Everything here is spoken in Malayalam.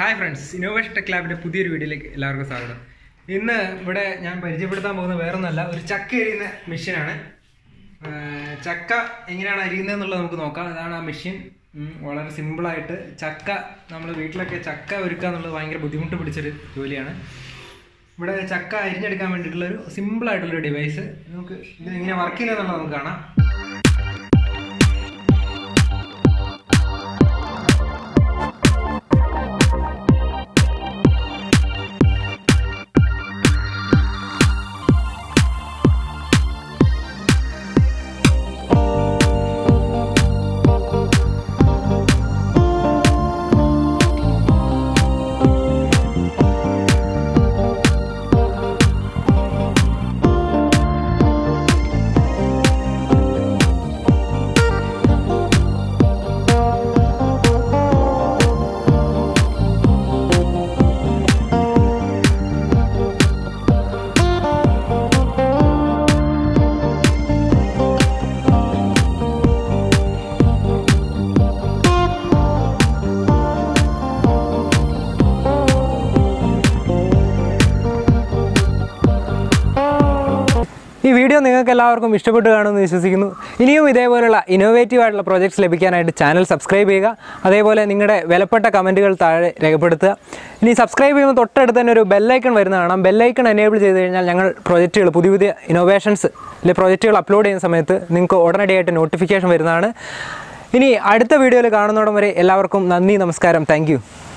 ഹായ് ഫ്രണ്ട്സ് ഇന്നോവേഷൻ ടെക് ലാബിന്റെ പുതിയൊരു വീഡിയോയിലേക്ക് എല്ലാവർക്കും സ്വാഗതം ഇന്ന് ഇവിടെ ഞാൻ പരിചയപ്പെടുത്താൻ പോകുന്ന വേറൊന്നല്ല ഒരു ചക്ക എരിയുന്ന മെഷീനാണ് ചക്ക എങ്ങനെയാണ് അരിയുന്നത് എന്നുള്ളത് നമുക്ക് നോക്കാം അതാണ് ആ മെഷീൻ വളരെ സിമ്പിളായിട്ട് ചക്ക നമ്മൾ വീട്ടിലൊക്കെ ചക്ക ഒരുക്കുക എന്നുള്ളത് ഭയങ്കര ബുദ്ധിമുട്ട് പിടിച്ചൊരു ജോലിയാണ് ഇവിടെ ചക്ക അരിഞ്ഞെടുക്കാൻ വേണ്ടിയിട്ടുള്ള ഒരു സിമ്പിളായിട്ടുള്ളൊരു ഡിവൈസ് നമുക്ക് ഇത് എങ്ങനെ വർക്ക് ചെയ്യുന്നത് എന്നുള്ളത് നമുക്ക് കാണാം ഈ വീഡിയോ നിങ്ങൾക്ക് എല്ലാവർക്കും ഇഷ്ടപ്പെട്ട് കാണുമെന്ന് വിശ്വസിക്കുന്നു ഇനിയും ഇതേപോലുള്ള ഇന്നോവേറ്റീവ് ആയിട്ടുള്ള പ്രോജക്ട്സ് ലഭിക്കാനായിട്ട് ചാനൽ സബ്സ്ക്രൈബ് ചെയ്യുക അതേപോലെ നിങ്ങളുടെ വിലപ്പെട്ട കമൻറ്റുകൾ താഴെ രേഖപ്പെടുത്തുക ഇനി സബ്സ്ക്രൈബ് ചെയ്യുമ്പോൾ തൊട്ടടുത്ത് തന്നെ ഒരു ബെല്ലൈക്കൺ വരുന്ന കാണാം ബെല്ലൈക്കൺ എനേബിൾ ചെയ്ത് കഴിഞ്ഞാൽ ഞങ്ങൾ പ്രോജക്റ്റുകൾ പുതിയ പുതിയ ഇന്നോവേഷൻസ് അല്ലെ പ്രോജക്റ്റുകൾ അപ്ലോഡ് ചെയ്യുന്ന സമയത്ത് നിങ്ങൾക്ക് ഉടനടിയായിട്ട് നോട്ടിഫിക്കേഷൻ വരുന്നതാണ് ഇനി അടുത്ത വീഡിയോയിൽ കാണുന്നോടം വരെ എല്ലാവർക്കും നന്ദി നമസ്കാരം താങ്ക്